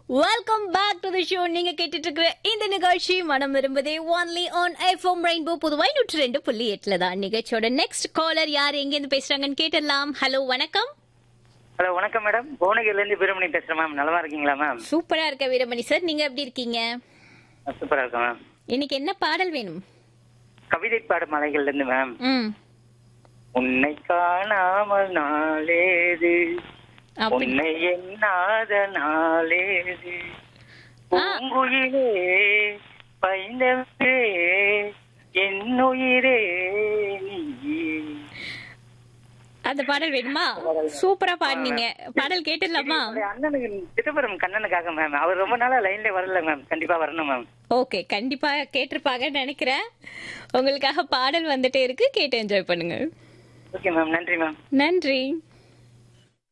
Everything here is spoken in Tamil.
Welcome back to the show நீங்க கேட்டுட்டு இருக்கிற இந்த நிகழ்ச்சி மனம் விரும்புதே ஒன்லி ஆன் ஐஃபோம் ரெயின்போ புதுவாய் நூற்றி ரெண்டு புள்ளி எட்டுல தான் நிகழ்ச்சியோட நெக்ஸ்ட் காலர் யார் எங்க இருந்து பேசுறாங்கன்னு கேட்டலாம் ஹலோ வணக்கம் ஹலோ வணக்கம் மேடம் புவனகிரில இருந்து வீரமணி பேசுறேன் மேம் நலமா இருக்கீங்களா மேம் சூப்பரா இருக்க வீரமணி சார் நீங்க எப்படி இருக்கீங்க சூப்பரா இருக்கேன் மேம் இன்னைக்கு என்ன பாடல் வேணும் கவிதை பாடு மலைகள்ல இருந்து மேம் ம் உன்னை காணாமல் நாளேது அப்படி உன்னை எண்ணாத நாளேது ஆ. பூங்குயிலே பைந்தவே என் உயிரே நீ அந்த பாடல் வேணுமா சூப்பரா பாடுனீங்க பாடல் கேட்டுடலாமா என்னுடைய அண்ணனுக்கு சிதம்பரம் கண்ணனுக்காக மேம் அவர் ரொம்ப நாளா லைன்ல வரல மேம் கண்டிப்பா வரணும் மேம் ஓகே கண்டிப்பா கேட்டிருப்பாங்கன்னு நினைக்கிறேன் உங்களுக்காக பாடல் வந்துட்டே இருக்கு கேட்டு என்ஜாய் பண்ணுங்க ஓகே மேம் நன்றி மேம் நன்றி